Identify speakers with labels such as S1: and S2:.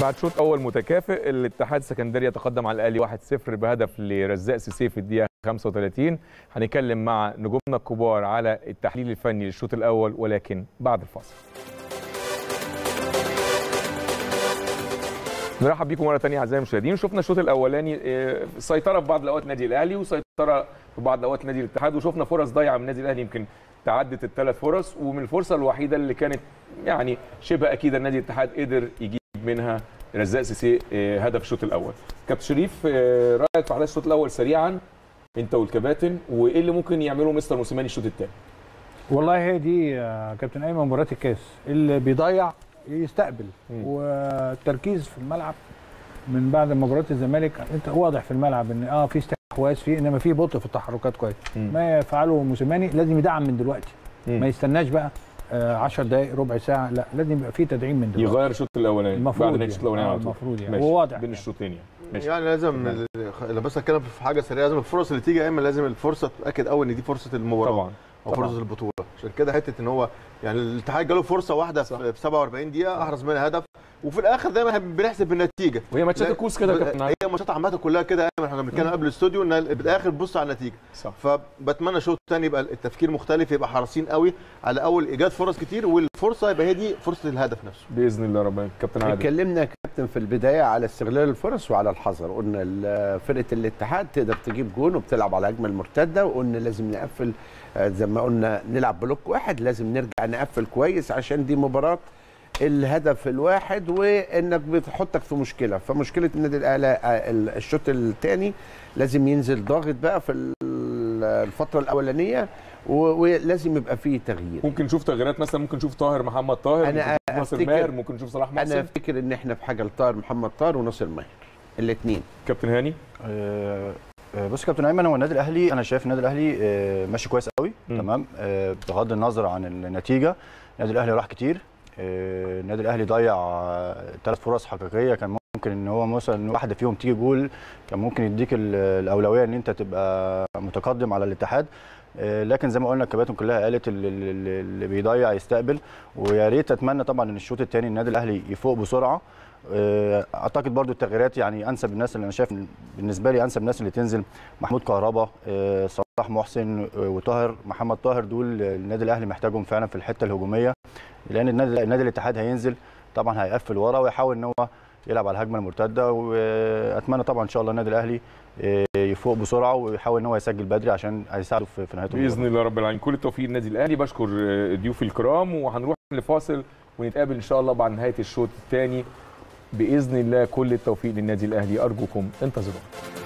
S1: بعد شوط اول متكافئ الاتحاد السكندري يتقدم على الاهلي 1-0 بهدف لرزاق سيسي في الدقيقه 35 هنتكلم مع نجومنا الكبار على التحليل الفني للشوط الاول ولكن بعد الفاصل نرحب بيكم مره ثانيه اعزائي المشاهدين شفنا الشوط الاولاني آه، سيطره في بعض الاوقات نادي الاهلي وسيطره في بعض الاوقات نادي الاتحاد وشفنا فرص ضايعه من النادي الاهلي يمكن تعدت الثلاث فرص ومن الفرصه الوحيده اللي كانت يعني شبه اكيد النادي الاتحاد قدر يجيب منها رزاق سيسي آه، هدف الشوط الاول كابتن شريف آه، رايك في احداث الشوط الاول سريعا انت والكباتن وايه اللي ممكن يعمله مستر موسيماني الشوط الثاني
S2: والله هي دي يا كابتن ايمن مباراه الكاس اللي بيضيع يستقبل
S1: مم.
S2: والتركيز في الملعب من بعد مباراه الزمالك انت واضح في الملعب ان اه في استحواذ فيه انما في بطء في التحركات كويس
S1: مم.
S2: ما يفعله موسيماني لازم يدعم من دلوقتي ما يستناش بقى 10 دقائق ربع ساعه لا لازم يبقى في تدعيم من دلوقتي
S1: يغير الشوط الاولاني
S2: المفروض
S1: بعد نهايه الشوط الاولاني
S2: آه،
S1: على طول
S2: المفروض يعني
S1: ماشي.
S2: هو واضح
S1: بين الشوطين يعني ماشي.
S3: يعني لازم لو بس اتكلم في حاجه سريعه لازم الفرص اللي تيجي يا اما لازم الفرصه تتاكد قوي ان دي فرصه المباراه
S1: طبعا
S3: او
S1: طبعاً.
S3: فرصه البطوله عشان كده حته ان هو يعني الاتحاد جاله فرصه واحده
S1: صح.
S3: في في 47 دقيقه احرز منها هدف وفي الاخر دايما بنحسب بالنتيجه
S1: وهي ماتشات
S3: لا،
S1: الكوس كده يا كابتن علي.
S3: هي ماتشات عامه كلها كده احنا كنا بنتكلم قبل الاستوديو ان بالاخر بص على النتيجه
S1: صح
S3: فبتمنى شوط تاني يبقى التفكير مختلف يبقى حريصين قوي على اول ايجاد فرص كتير والفرصه يبقى هي دي فرصه الهدف نفسه
S1: باذن الله ربنا كابتن عادل
S4: اتكلمنا يا كابتن في البدايه على استغلال الفرص وعلى الحذر قلنا ال- فرقه الاتحاد تقدر تجيب جون وبتلعب على هجمه المرتده وقلنا لازم نقفل آه، زي ما قلنا نلعب بلوك واحد لازم نرجع نقفل كويس عشان دي مباراه الهدف الواحد وانك بتحطك في مشكله فمشكله النادي الاهلي آه، ال- الشوط الثاني لازم ينزل ضاغط بقى في ال- الفتره الاولانيه و- ولازم يبقى فيه تغيير
S1: ممكن نشوف تغييرات مثلا ممكن نشوف طاهر محمد طاهر
S4: أنا
S1: ممكن نشوف ناصر
S4: أفتكر-
S1: ماهر ممكن نشوف صلاح
S4: انا
S1: محسن
S4: افتكر ان احنا في حاجه لطاهر محمد طاهر وناصر ماهر الاثنين
S1: كابتن هاني
S5: آه، آه، بص يا كابتن ايمن هو النادي الاهلي انا شايف النادي الاهلي آه، ماشي كويس قوي
S1: مم.
S5: تمام آه، بغض النظر عن النتيجه النادي الاهلي راح كتير آه، النادي الاهلي ضيع ثلاث فرص حقيقيه كان ممكن ان هو مثلا واحده فيهم تيجي جول كان ممكن يديك ال- الاولويه ان انت تبقى متقدم على الاتحاد آه، لكن زي ما قلنا الكباتن كلها قالت اللي, اللي اللي بيضيع يستقبل ويا ريت اتمنى طبعا ان الشوط الثاني النادي الاهلي يفوق بسرعه آه، اعتقد برضو التغييرات يعني انسب الناس اللي انا شايف بالنسبه لي انسب الناس اللي تنزل محمود كهربا آه، صلاح محسن آه، وطاهر محمد طاهر دول النادي الاهلي محتاجهم فعلا في الحته الهجوميه لان النادي النادي الاتحاد هينزل طبعا هيقفل ورا ويحاول ان هو يلعب على الهجمه المرتده واتمنى طبعا ان شاء الله النادي الاهلي آه، يفوق بسرعه ويحاول ان هو يسجل بدري عشان هيساعده في في نهايه
S1: باذن
S5: المباراه
S1: الله رب العالمين كل التوفيق للنادي الاهلي بشكر آه، ضيوفي الكرام وهنروح لفاصل ونتقابل ان شاء الله بعد نهايه الشوط الثاني باذن الله كل التوفيق للنادي الاهلي ارجوكم انتظرونا